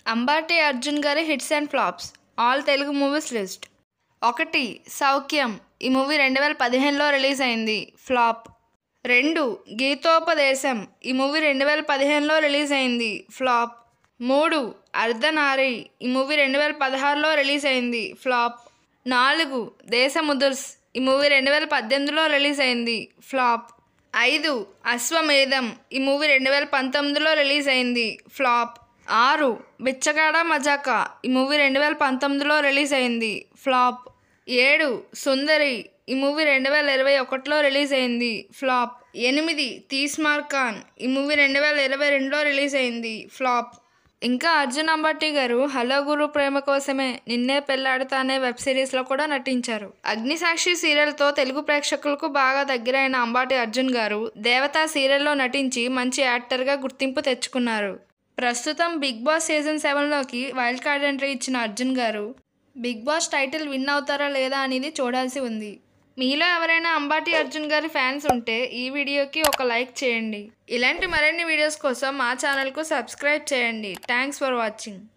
అంబాటి అర్జున్ గారి hits and flops all Telugu movies list ఒకటి సౌఖ్యం ఈ మూవీ రెండు వేల పదిహేనులో రిలీజ్ అయింది ఫ్లాప్ రెండు గీతోపదేశం ఈ మూవీ రెండు వేల పదిహేనులో రిలీజ్ అయింది ఫ్లాప్ మూడు అర్ధనారి ఈ మూవీ రెండు వేల పదహారులో రిలీజ్ అయింది ఫ్లాప్ నాలుగు దేశముదుర్స్ ఈ మూవీ రెండు వేల పద్దెనిమిదిలో రిలీజ్ అయింది ఫ్లాప్ ఐదు అశ్వమేధం ఈ మూవీ రెండు వేల పంతొమ్మిదిలో రిలీజ్ అయింది ఫ్లాప్ ఆరు బిచ్చగాడ మజాకా ఈ మూవీ రెండు వేల పంతొమ్మిదిలో రిలీజ్ అయింది ఫ్లాప్ ఏడు సుందరి ఈ మూవీ రెండు వేల ఇరవై ఒకటిలో రిలీజ్ అయింది ఫ్లాప్ ఎనిమిది తీస్మార్ ఖాన్ ఈ మూవీ రెండు వేల ఇరవై రెండులో రిలీజ్ అయింది ఫ్లాప్ ఇంకా అర్జున్ అంబాటి గారు హలో గురు ప్రేమ కోసమే నిన్నే పెళ్లాడుతా అనే వెబ్ సిరీస్లో కూడా నటించారు అగ్నిసాక్షి సీరియల్తో తెలుగు ప్రేక్షకులకు బాగా దగ్గరైన అంబాటి అర్జున్ గారు దేవతా సీరియల్లో నటించి మంచి యాక్టర్గా గుర్తింపు తెచ్చుకున్నారు ప్రస్తుతం బిగ్ బాస్ సీజన్ సెవెన్లోకి వైల్డ్ కార్డ్ ఎంట్రీ ఇచ్చిన అర్జున్ గారు బిగ్ బాస్ టైటిల్ విన్ అవుతారా లేదా అనేది చూడాల్సి ఉంది మీలో ఎవరైనా అంబాటి అర్జున్ గారి ఫ్యాన్స్ ఉంటే ఈ వీడియోకి ఒక లైక్ చేయండి ఇలాంటి మరిన్ని వీడియోస్ కోసం మా ఛానల్కు సబ్స్క్రైబ్ చేయండి థ్యాంక్స్ ఫర్ వాచింగ్